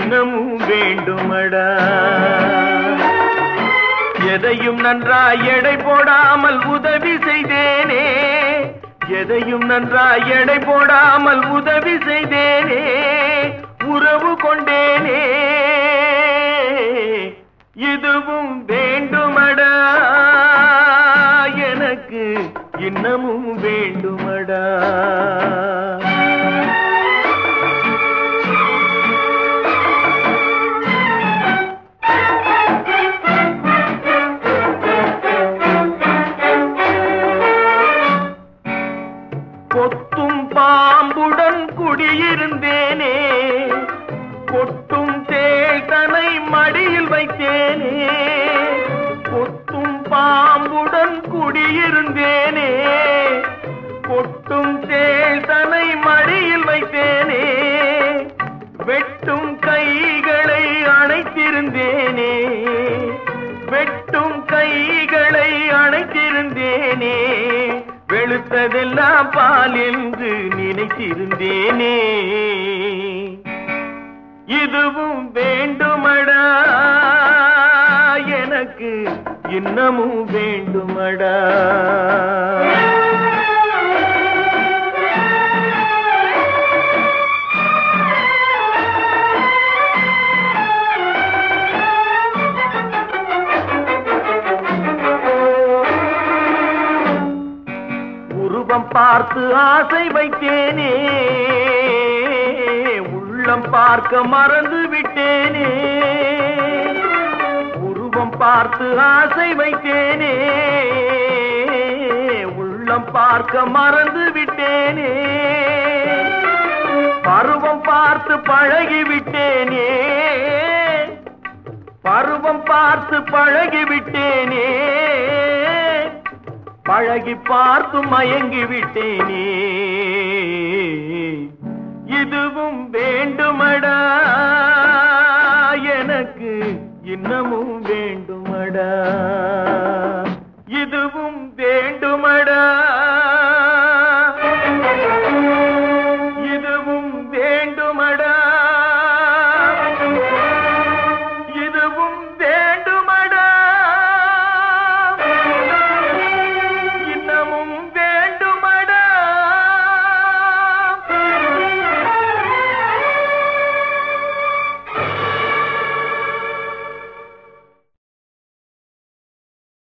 இன்னமும் வேண்டுமடா எதையும் நன்றாய் எடை போடாமல் உதவி செய்தேனே எதையும் நன்றாய் எடை போடாமல் உதவி செய்தேனே உறவு கொண்டேனே இதுவும் வேண்டுமடா எனக்கு இன்னமும் வேண்டுமடா கொத்தும் பாம்புடன் குடியிருந்தேனே கொட்டும் தேள்தனை மடியில் வைத்தேனே கொத்தும் பாம்புடன் குடியிருந்தேனே கொட்டும் தேள்தனை மடியில் வைத்தேனே வெட்டும் கைகளை அணைத்திருந்தேனே வெட்டும் கைகளை அணைத்திருந்தேனே வெளுத்ததெல்லாம் பால் என்று நினைத்திருந்தேனே இதுவும் வேண்டுமடா எனக்கு இன்னமும் வேண்டுமடா உருவம் பார்த்து ஆசை வைத்தேனே உள்ளம் பார்க்க மறந்து விட்டேனே உருவம் பார்த்து ஆசை வைத்தேனே உள்ளம் பார்க்க மறந்து விட்டேனே பருவம் பார்த்து பழகி விட்டேனே பருவம் பார்த்து பழகி விட்டேனே பழகி பார்த்து மயங்கி விட்டேனே இதுவும் வேண்டுமடா எனக்கு இன்னமும் வேண்டுமடா இதுவும் வேண்டுமடா இதுவும் வேண்டுமடா